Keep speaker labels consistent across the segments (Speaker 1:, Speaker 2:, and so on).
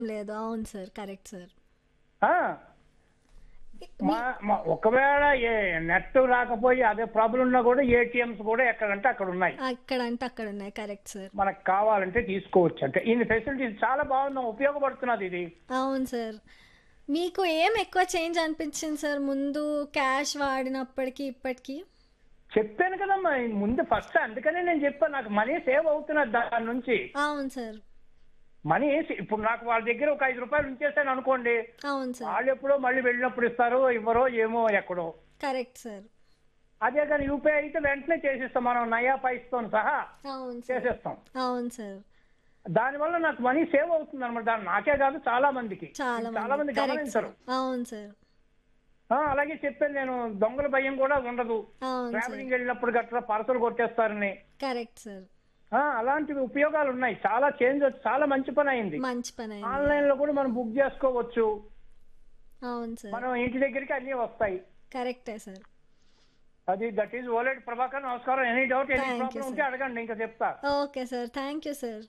Speaker 1: లేదు. అవును sir. Correct sir.
Speaker 2: ఆ!
Speaker 1: మీ
Speaker 2: మా మా ఒకవేళ ఏ నెట్ రాకపోయి అదే ప్రాబ్లం ఉన్నా కూడా ఏటీఎంస్ కూడా ఎక్కడంటే అక్కడ ఉన్నాయి.
Speaker 1: అక్కడంటే అక్కడున్నాయి. Correct sir.
Speaker 2: మనకు కావాలంటే తీసుకోవచ్చు అంటే ఇన్ని ఫెసిలిటీస్ చాలా బాగుంది ఉపయోగపడుతున్నది ఇది.
Speaker 1: అవును సార్. మీకు ఏం ఎక్కువ చేంజ్ అనిపించింది సార్ ముందు క్యాష్ వాడినప్పటికి ఇప్పటికి?
Speaker 2: చెప్పాను కదమ్మా ఈ ముందు ఫస్ట్ అందుకనే నేను చెప్పాను నాకు మనీ సేవ్ అవుతున్నది దాని నుంచి.
Speaker 1: అవును సార్.
Speaker 2: మనీ సే- ఇప్పుడు నాకు వాళ్ళ దగ్గర ఒక ఐదు రూపాయలు ఉంచేసాను అనుకోండి
Speaker 1: అవును సార్.
Speaker 2: వాళ్ళు ఎప్పుడో మళ్ళీ వెళ్ళినప్పుడు ఇస్తారో ఇవ్వరో ఏమో ఎక్కడో
Speaker 1: కరెక్ట్ సార్.
Speaker 2: అదే కానీ యూపీఐ అయితే వెంటనే చేసేస్తాం మనం నయా పైస్తో సహా
Speaker 1: అవును సార్.
Speaker 2: చేసేస్తాం
Speaker 1: అవును సార్.
Speaker 2: దానివల్ల నాకు మనీ సేవ్ అవుతుంది అనమాట దాని నాకే కాదు చాలా మందికి
Speaker 1: చాలా
Speaker 2: చాలా మంది
Speaker 1: మంది కరెక్ట్ సార్.
Speaker 2: గమనించరు
Speaker 1: అవును సార్.
Speaker 2: ఆ, అలాగే చెప్పాను నేను దొంగల భయం కూడా ఉండదు
Speaker 1: అవును సార్.
Speaker 2: ట్రావెలింగ్ వెళ్ళినప్పుడు గట్రా పరసలు కొట్టేస్తారని
Speaker 1: కరెక్ట్ సార్.
Speaker 2: ఆ, అలాంటివి ఉపయోగాలు ఉన్నాయి చాలా చేంజ్ చాలా మంచి పని అయింది
Speaker 1: మంచి పని అయింది.
Speaker 2: ఆన్లైన్ లో కూడా మనం బుక్ చేసుకోవచ్చు
Speaker 1: అవును సార్.
Speaker 2: మనం ఇంటి దగ్గరికి అన్ని వస్తాయి
Speaker 1: కరెక్టే సార్.
Speaker 2: అది దట్ ఈజ్ ఓలెడ్ ప్రభాకర్ నమస్కారం any doubt any
Speaker 1: Thank you,
Speaker 2: problem
Speaker 1: sir.
Speaker 2: ఉంటే అడగండి ఇంకా చెప్తా
Speaker 1: okay sir. Thank you sir.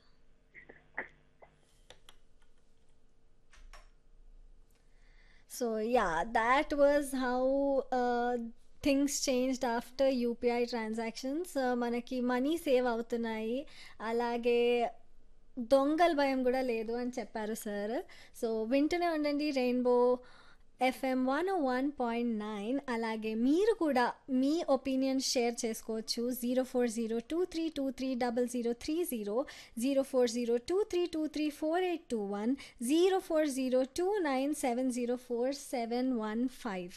Speaker 1: So yeah, that was how uh, things changed after UPI transactions. Uh, మనకి మనీ సేవ్ అవుతున్నాయి అలాగే దొంగల భయం కూడా లేదు అని చెప్పారు సార్ సో వింటూనే ఉండండి rainbow FM one one point nine అలాగే మీరు కూడా మీ ఒపీనియన్ షేర్ చేసుకోవచ్చు zero four zero two three two three double zero three zero zero four zero two three two three four eight two one zero four zero two nine seven zero four seven one five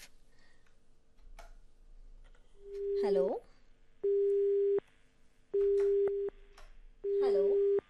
Speaker 1: hello hello